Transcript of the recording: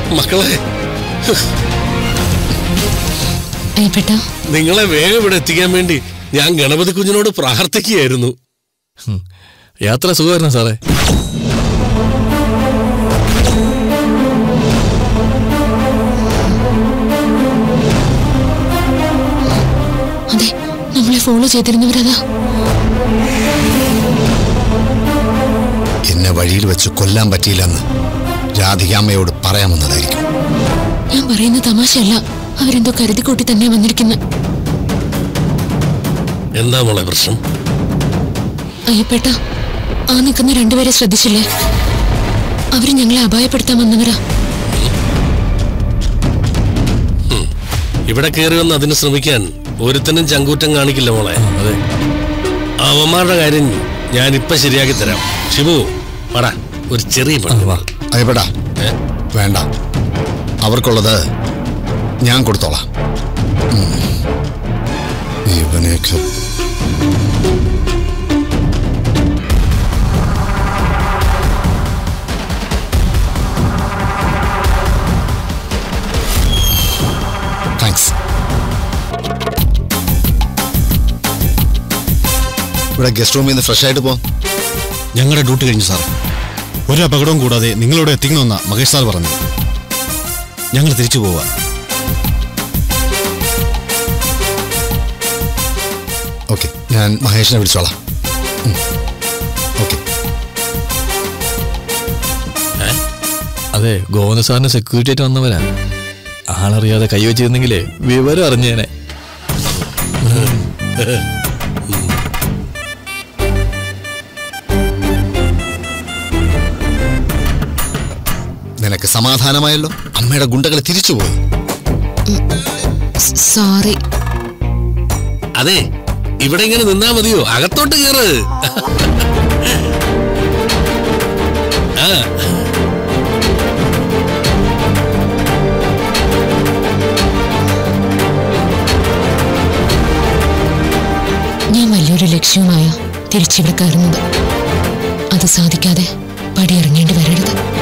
മക്കളെ അയ്യപ്പെട്ട നിങ്ങളെ വേഗം ഇവിടെ എത്തിക്കാൻ വേണ്ടി ഞാൻ ഗണപതി കുഞ്ഞിനോട് പ്രാർത്ഥിക്കുകയായിരുന്നു യാത്ര സുഖമായിരുന്നു സാറേ അതെ നമ്മളെ ഫോളോ ചെയ്തിരുന്നവരതാ എന്നെ വഴിയിൽ വെച്ച് കൊല്ലാൻ പറ്റിയില്ലെന്ന് രാധികാമ്മയോട് പറയാമെന്നതായിരിക്കും ഞാൻ പറയുന്ന തമാശയല്ല അവരെന്തോ കരുതി കൂട്ടി തന്നെ വന്നിരിക്കുന്നത് എന്താ മോളെ പ്രശ്നം അയ്യപ്പെട്ട ആ നിൽക്കുന്ന രണ്ടുപേരെ ശ്രദ്ധിച്ചില്ലേ അവര് ഞങ്ങളെ അപായപ്പെടുത്താൻ വന്നവരാ ഇവിടെ കയറി വന്ന് അതിന് ശ്രമിക്കാൻ ഒരുത്തനും ചങ്കൂറ്റം കാണിക്കില്ല മോളെ അതെ അവന്മാരുടെ കാര്യം ഞാൻ ഇപ്പൊ ശരിയാക്കി തരാം ഷിബു പറ ഒരു ചെറിയ പണി വാ. അയപ്പെടാ ഏ? വേണ്ട അവർക്കുള്ളത് ഞാൻ കൊടുത്തോളാം ഉം. ഇവനെയൊക്കെ താങ്ക്സ് ഇവിടെ ഗസ്റ്റ് റൂമിൽ നിന്ന് ഫ്രഷ് ആയിട്ട് പോകാം ഞങ്ങളുടെ ഡ്യൂട്ടി കഴിഞ്ഞു സാർ ഒരു അപകടവും കൂടാതെ നിങ്ങളിവിടെ എത്തിക്കണമെന്നാ മഹേഷ് സാർ പറഞ്ഞു ഞങ്ങൾ തിരിച്ചു പോവാ ഓക്കെ ഞാൻ മഹേഷിനെ വിളിച്ചോളാം ഓക്കെ അതെ ഗോവിന്ദ സാറിന് സെക്യൂരിറ്റി ആയിട്ട് വന്നവരാ ആളറിയാതെ കൈവച്ചിരുന്നെങ്കിലേ വിവരം അറിഞ്ഞേനെ നിനക്ക് സമാധാനമായല്ലോ അമ്മയുടെ ഗുണ്ടകൾ തിരിച്ചുപോയി സോറി അതെ ഇവിടെ ഇങ്ങനെ നിന്നാ മതിയോ അകത്തോട്ട് കയറ് ആ ഞാൻ വലിയൊരു ലക്ഷ്യവുമായോ തിരിച്ചിവിടെ കയറുന്നത് അത് സാധിക്കാതെ പടിയിറങ്ങേണ്ടി വരരുത്